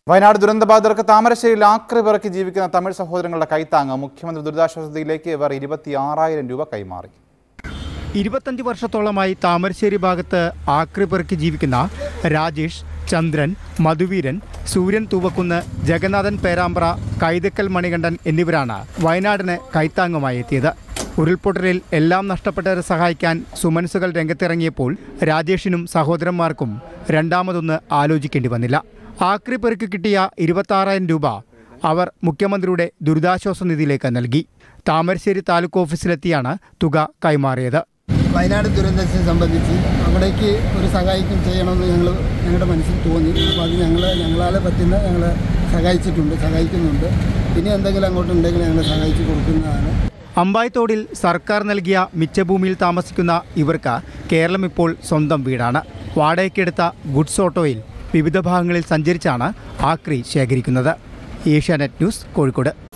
വയനാട് ദുരന്തബാധിതർക്ക് താമരശ്ശേരിയിൽ ആക്രി പിറക്കി ജീവിക്കുന്ന തമിഴ് സഹോദരങ്ങളുടെ കൈത്താങ്ങ് മുഖ്യമന്ത്രി ദുരിതാശ്വാസ നിധിയിലേക്ക് ഇവർ ഇരുപത്തിയാറായിരം രൂപ കൈമാറി ഇരുപത്തഞ്ച് വർഷത്തോളമായി താമരശ്ശേരി ഭാഗത്ത് ആക്രി പെറുക്കി ജീവിക്കുന്ന രാജേഷ് ചന്ദ്രൻ മധുവീരൻ സൂര്യൻ തൂവക്കുന്ന് ജഗന്നാഥൻ പേരാമ്പ്ര കൈതക്കൽ മണികണ്ഠൻ എന്നിവരാണ് വയനാടിന് കൈത്താങ്ങുമായി എത്തിയത് ഉരുൾപൊട്ടലിൽ എല്ലാം നഷ്ടപ്പെട്ടവരെ സഹായിക്കാൻ സുമനസുകൾ രംഗത്തിറങ്ങിയപ്പോൾ രാജേഷിനും സഹോദരന്മാർക്കും രണ്ടാമതൊന്ന് ആലോചിക്കേണ്ടി വന്നില്ല ആക്രി പെറുക്കി കിട്ടിയ ഇരുപത്താറായിരം രൂപ അവർ മുഖ്യമന്ത്രിയുടെ ദുരിതാശ്വാസ നിധിയിലേക്ക് നൽകി താമരശ്ശേരി താലൂക്ക് ഓഫീസിലെത്തിയാണ് തുക കൈമാറിയത് വയനാട് ദുരന്തത്തെ സംബന്ധിച്ച് അവിടേക്ക് ഒരു സഹായിക്കും ചെയ്യണമെന്ന് ഞങ്ങൾ ഞങ്ങളുടെ മനസ്സിൽ തോന്നി അപ്പോൾ അത് ഞങ്ങൾ ഞങ്ങളാൽ പറ്റുന്ന ഞങ്ങൾ സഹായിച്ചിട്ടുണ്ട് സഹായിക്കുന്നുണ്ട് ഇനി എന്തെങ്കിലും അങ്ങോട്ടുണ്ടെങ്കിൽ ഞങ്ങൾ സഹായിച്ചു കൊടുക്കുന്നതാണ് അമ്പായത്തോടിൽ സർക്കാർ നൽകിയ മിച്ചഭൂമിയിൽ താമസിക്കുന്ന ഇവർക്ക് കേരളം ഇപ്പോൾ സ്വന്തം വീടാണ് വാടകയ്ക്കെടുത്ത ഗുഡ്സ് ഓട്ടോയിൽ വിവിധ ഭാഗങ്ങളിൽ സഞ്ചരിച്ചാണ് ആക്രി ശേഖരിക്കുന്നത് ഏഷ്യാനെറ്റ് ന്യൂസ് കോഴിക്കോട്